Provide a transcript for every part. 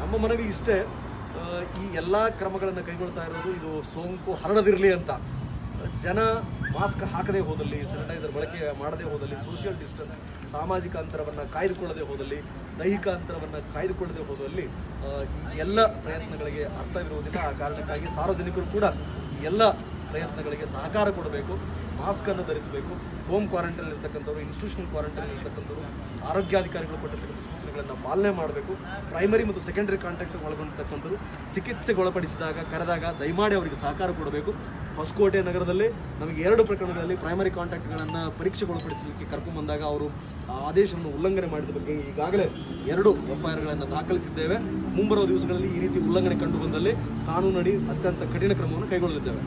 ನಮ್ಮ ಮನವಿ ಇಷ್ಟೇ ಆ, ಈ ಎಲ್ಲ ಕ್ರಮಗಳನ್ನು ಕೈಗೊಳ್ತಾ ಇರೋದು ಇದು ಸೋಂಕು ಹರಡದಿರಲಿ ಅಂತ ಜನ ಮಾಸ್ಕ್ ಹಾಕದೇ ಹೋದಲ್ಲಿ ಸ್ಯಾನಿಟೈಸರ್ ಬಳಕೆ ಮಾಡದೇ ಹೋದಲ್ಲಿ ಸೋಷಿಯಲ್ ಡಿಸ್ಟೆನ್ಸ್ ಸಾಮಾಜಿಕ ಅಂತರವನ್ನು ಕಾಯ್ದುಕೊಳ್ಳದೆ ಹೋದಲ್ಲಿ ದೈಹಿಕ ಅಂತರವನ್ನು ಕಾಯ್ದುಕೊಳ್ಳದೆ ಹೋದಲ್ಲಿ ಆ, ಈ ಎಲ್ಲ ಪ್ರಯತ್ನಗಳಿಗೆ ಅರ್ಥವಿರುವುದಿಲ್ಲ ಆ ಕಾರಣಕ್ಕಾಗಿ ಸಾರ್ವಜನಿಕರು ಕೂಡ ಈ ಎಲ್ಲ ಪ್ರಯತ್ನಗಳಿಗೆ ಸಹಕಾರ ಕೊಡಬೇಕು ಮಾಸ್ಕನ್ನು ಧರಿಸಬೇಕು ಹೋಮ್ ಕ್ವಾರಂಟೈನ್ ಇರ್ತಕ್ಕಂಥವ್ರು ಇನ್ಸ್ಟಿಟ್ಯೂಷನಲ್ ಕ್ವಾರಂಟೈನ್ ಇರ್ತಕ್ಕಂಥವ್ರು ಆರೋಗ್ಯಾಧಿಕಾರಿಗಳು ಕೊಟ್ಟಿರ್ತಕ್ಕಂಥ ಸೂಚನೆಗಳನ್ನು ಪಾಲನೆ ಮಾಡಬೇಕು ಪ್ರೈಮರಿ ಮತ್ತು ಸೆಕೆಂಡರಿ ಕಾಂಟ್ಯಾಕ್ಟ್ ಒಳಗೊಂಡಿರ್ತಕ್ಕಂಥವ್ರು ಚಿಕಿತ್ಸೆಗೆ ಒಳಪಡಿಸಿದಾಗ ಕರೆದಾಗ ದಯಮಾಡಿ ಅವರಿಗೆ ಸಹಕಾರ ಕೊಡಬೇಕು ಹೊಸಕೋಟೆ ನಗರದಲ್ಲಿ ನಮಗೆ ಎರಡು ಪ್ರಕರಣಗಳಲ್ಲಿ ಪ್ರೈಮರಿ ಕಾಂಟ್ಯಾಕ್ಟ್ಗಳನ್ನು ಪರೀಕ್ಷೆಗೊಳಪಡಿಸಲಿಕ್ಕೆ ಕರ್ಕೊಂಡ್ಬಂದಾಗ ಅವರು ಆ ಆದೇಶವನ್ನು ಉಲ್ಲಂಘನೆ ಮಾಡಿದ ಬಗ್ಗೆ ಈಗಾಗಲೇ ಎರಡು ಎಫ್ಐಆರ್ಗಳನ್ನು ದಾಖಲಿಸಿದ್ದೇವೆ ಮುಂಬರುವ ದಿವಸಗಳಲ್ಲಿ ಈ ರೀತಿ ಉಲ್ಲಂಘನೆ ಕಂಡು ಬಂದಲ್ಲಿ ಕಾನೂನಡಿ ಅತ್ಯಂತ ಕಠಿಣ ಕ್ರಮವನ್ನು ಕೈಗೊಳ್ಳಲಿದ್ದೇವೆ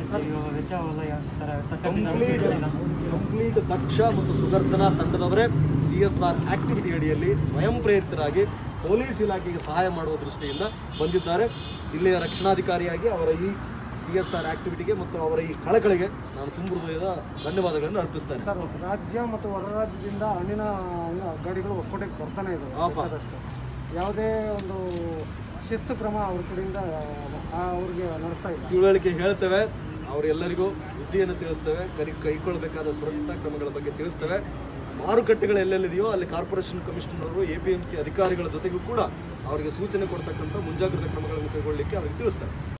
ಕಂಪ್ಲೀಟ್ ಕಂಪ್ಲೀಟ್ ದಕ್ಷ ಮತ್ತು ಸುದರ್ಶನ ತಂಡದವರೇ ಸಿ ಎಸ್ ಆರ್ ಆಕ್ಟಿವಿಟಿ ಅಡಿಯಲ್ಲಿ ಸ್ವಯಂ ಪ್ರೇರಿತರಾಗಿ ಪೊಲೀಸ್ ಇಲಾಖೆಗೆ ಸಹಾಯ ಮಾಡುವ ದೃಷ್ಟಿಯಿಂದ ಬಂದಿದ್ದಾರೆ ಜಿಲ್ಲೆಯ ರಕ್ಷಣಾಧಿಕಾರಿಯಾಗಿ ಅವರ ಈ ಸಿ ಎಸ್ ಆರ್ ಆಕ್ಟಿವಿಟಿಗೆ ಮತ್ತು ಅವರ ಈ ಕಳಕಳಿಗೆ ನಾನು ತುಂಬ ಹೃದಯದ ಧನ್ಯವಾದಗಳನ್ನು ಅರ್ಪಿಸ್ತೇನೆ ಸರ್ ರಾಜ್ಯ ಮತ್ತು ಹೊರ ರಾಜ್ಯದಿಂದ ಹಣ್ಣಿನ ಗಾಡಿಗಳು ಹೊಸಕೋಟೆಗೆ ಬರ್ತಾನೆ ಇದ್ದಾವೆ ಪಾಪ. ಬೇಕಾದಷ್ಟು. ಯಾವುದೇ ಒಂದು ಶಿಸ್ತು ಕ್ರಮ ಅವ್ರ ಕಡೆಯಿಂದ ಆ, ಅವ್ರಿಗೆ ನಡೆಸ್ತಾ ಇಲ್ಲ ತಿಳುವಳಿಕೆ ಹೇಳ್ತೇವೆ ಅವರೆಲ್ಲರಿಗೂ ಬುದ್ಧಿಯನ್ನು ತಿಳಿಸ್ತೇವೆ ಕೈ ಕೈಗೊಳ್ಳಬೇಕಾದ ಸುರಕ್ಷತಾ ಕ್ರಮಗಳ ಬಗ್ಗೆ ತಿಳಿಸ್ತೇವೆ ಮಾರುಕಟ್ಟೆಗಳು ಎಲ್ಲೆಲ್ಲಿದೆಯೋ ಅಲ್ಲಿ corporation commissioner A P M C ಅಧಿಕಾರಿಗಳ ಜೊತೆಗೂ ಕೂಡ ಅವರಿಗೆ ಸೂಚನೆ ಕೊಡ್ತಕ್ಕಂಥ ಮುಂಜಾಗ್ರತಾ ಕ್ರಮಗಳನ್ನು ಕೈಗೊಳ್ಳಲಿಕ್ಕೆ ಅವರಿಗೆ ತಿಳಿಸ್ತೇವೆ